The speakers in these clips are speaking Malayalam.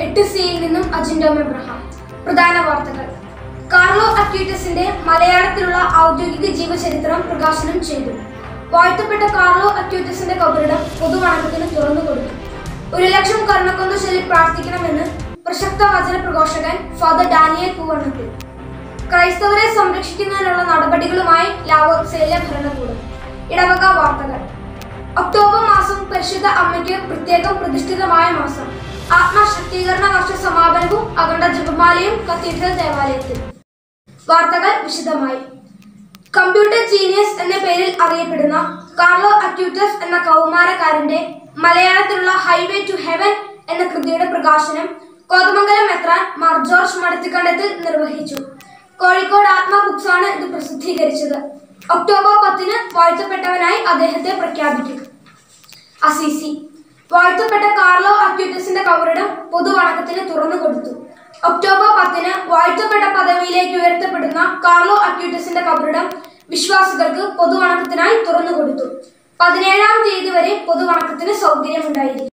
എട്ട് സിയിൽ നിന്നും അജിൻഡോം എബ്രഹാം പ്രധാന വാർത്തകൾ കാർലോ അക്യൂറ്റസിന്റെ മലയാളത്തിലുള്ള ഔദ്യോഗിക ജീവചരിത്രം പ്രകാശനം ചെയ്തു വാഴ്ത്തപ്പെട്ട കാർലോ അക്യൂറ്റസിന്റെ കബറിടം പൊതുവണക്കത്തിന് തുറന്നു കൊടുത്തു ഒരു ലക്ഷം കർണക്കൊന്ന് ചൊല്ലി പ്രാർത്ഥിക്കണമെന്ന് പ്രശസ്ത വചന പ്രഘോഷകൻ ഫാദർ ഡാനിയൽ പൂവണ്ണത്തിൽ ക്രൈസ്തവരെ സംരക്ഷിക്കുന്നതിനുള്ള നടപടികളുമായി ലാവോത്സയിലെ ഭരണകൂടം ഇടവക വാർത്തകൾ ഒക്ടോബർ മാസം പരിശുദ്ധ അമ്മയ്ക്ക് പ്രത്യേകം പ്രതിഷ്ഠിതമായ മാസം ആത്മശക്തീകരണ വർഷ സമാപനവും അഖണ്ഡ ജപമാലയും കത്തീഡ്രൽ ദേവാലയത്തിൽ വാർത്തകൾ വിശദമായി കമ്പ്യൂട്ടർ ജീനിയസ് എന്ന പേരിൽ അറിയപ്പെടുന്ന കാർലോ അക്യൂട്ടസ് എന്ന കൗമാരക്കാരന്റെ മലയാളത്തിലുള്ള ഹൈവേ ടു ഹെവൻ എന്ന കൃതിയുടെ പ്രകാശനം കോതമംഗലം മെത്രാൻ മാർ ജോർജ് മടത്തിക്കണ്ടത്തിൽ നിർവഹിച്ചു കോഴിക്കോട് ആത്മ ബുക്സ് ആണ് ഇത് പ്രസിദ്ധീകരിച്ചത് ഒക്ടോബർ പത്തിന് വാഴ്ത്തപ്പെട്ടവനായി അദ്ദേഹത്തെ പ്രഖ്യാപിക്കും അസീസി വാഴ്ത്തപ്പെട്ട കാർലോ അക്യൂട്ടസിന്റെ കബറിടം പൊതുവണക്കത്തിന് തുറന്നു കൊടുത്തു ഒക്ടോബർ പത്തിന് വാഴ്ത്തപ്പെട്ട പദവിയിലേക്ക് ഉയർത്തപ്പെടുന്ന കാർലോ അക്യൂട്ടസിന്റെ കബറിടം വിശ്വാസികൾക്ക് പൊതുവണക്കത്തിനായി തുറന്നു കൊടുത്തു പതിനേഴാം തീയതി വരെ പൊതുവണക്കത്തിന് സൗകര്യമുണ്ടായിരിക്കും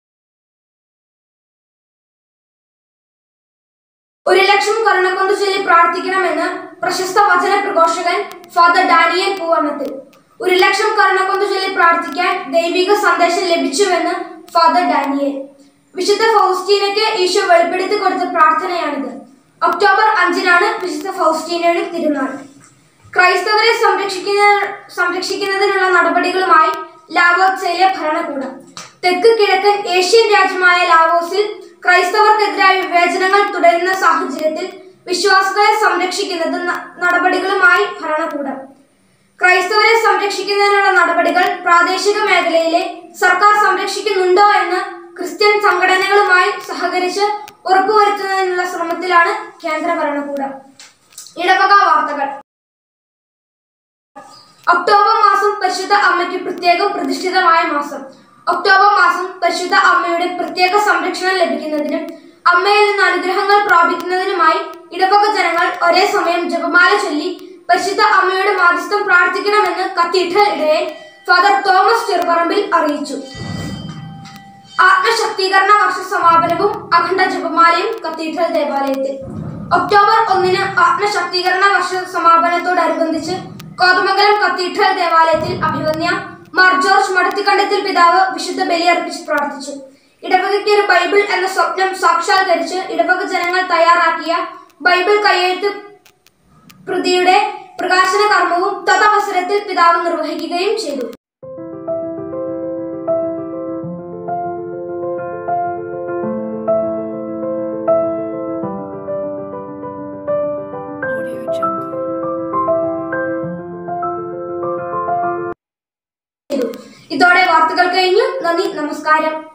ഒരു ലക്ഷം കരുണക്കൊണ്ട് ചൊല്ലി പ്രാർത്ഥിക്കണമെന്ന് പ്രശസ്ത വചന പ്രഘോഷകൻ ഫാദർ ഡാനിയൽ പൂവണ്ണത്തിൽ ഒരു ലക്ഷം കരുണക്കൊണ്ട് ചൊല്ലി പ്രാർത്ഥിക്കാൻ ദൈവിക സന്ദേശം ലഭിച്ചുവെന്ന് ഫാദർ ഡാനിയൽ വിശുദ്ധ ഫൗസ്റ്റീനയ്ക്ക് ഈശോ വെളിപ്പെടുത്തി കൊടുത്ത പ്രാർത്ഥനയാണിത് ഒക്ടോബർ അഞ്ചിനാണ് വിശുദ്ധ ഫൗസ്റ്റീനയുടെ തിരുനാൾ ക്രൈസ്തവരെ സംരക്ഷിക്കുന്ന സംരക്ഷിക്കുന്നതിനുള്ള നടപടികളുമായി ലാവോത്സയിലെ ഭരണകൂടം തെക്ക് കിഴക്കൻ ഏഷ്യൻ രാജ്യമായ ലാവോസിൽ ക്രൈസ്തവർക്കെതിരായ വിവേചനങ്ങൾ തുടരുന്ന സാഹചര്യത്തിൽ വിശ്വാസികളെ സംരക്ഷിക്കുന്നത് ന- നടപടികളുമായി ഭരണകൂടം ക്രൈസ്തവരെ സംരക്ഷിക്കുന്നതിനുള്ള നടപടികൾ പ്രാദേശിക മേഖലയിലെ സർക്കാർ സംരക്ഷിക്കുന്നുണ്ടോ എന്ന് ക്രിസ്ത്യൻ സംഘടനകളുമായി സഹകരിച്ച് ഉറപ്പുവരുത്തുന്നതിനുള്ള ശ്രമത്തിലാണ് കേന്ദ്ര ഭരണകൂടം ഇടവക വാർത്തകൾ ഒക്ടോബർ മാസം പരിശുദ്ധ അമ്മയ്ക്ക് പ്രത്യേകം പ്രതിഷ്ഠിതമായ മാസം ഒക്ടോബർ മാസം പരിശുദ്ധ അമ്മയുടെ പ്രത്യേക സംരക്ഷണം ലഭിക്കുന്നതിനും അമ്മയിൽ നിന്ന് അനുഗ്രഹങ്ങൾ പ്രാപിക്കുന്നതിനുമായി ഇടവക ജനങ്ങൾ ഒരേ സമയം ജപമാല ചൊല്ലി പരിശുദ്ധ അമ്മയുടെ മാധ്യസ്ഥം പ്രാർത്ഥിക്കണമെന്ന് കത്തീഡ്രൽ ഇടയൻ ഫാദർ തോമസ് ചെറുപറമ്പിൽ അറിയിച്ചു ആത്മശക്തീകരണ വർഷ സമാപനവും അഖണ്ഡ ജപമാലയും കത്തീഡ്രൽ ദേവാലയത്തിൽ ഒക്ടോബർ ഒന്നിന് ആത്മശക്തീകരണ വർഷ സമാപനത്തോടനുബന്ധിച്ച് കോതമംഗലം കത്തീഡ്രൽ ദേവാലയത്തിൽ അഭിവന്യ മാർ ജോർജ് മടത്തിക്കണ്ടത്തിൽ പിതാവ് വിശുദ്ധ ബലിയർപ്പിച്ച് പ്രാർത്ഥിച്ചു ഇടവകയ്ക്ക് ഒരു ബൈബിൾ എന്ന സ്വപ്നം സാക്ഷാത്കരിച്ച് ഇടവക ജനങ്ങൾ തയ്യാറാക്കിയ ബൈബിൾ കയ്യെഴുത്ത് കൃതിയുടെ പ്രകാശന കർമ്മവും തദവസരത്തിൽ പിതാവ് നിർവഹിക്കുകയും ചെയ്തു Audio Jungle. ചെയ്തു ഇതോടെ വാർത്തകൾ കഴിഞ്ഞു നന്ദി നമസ്കാരം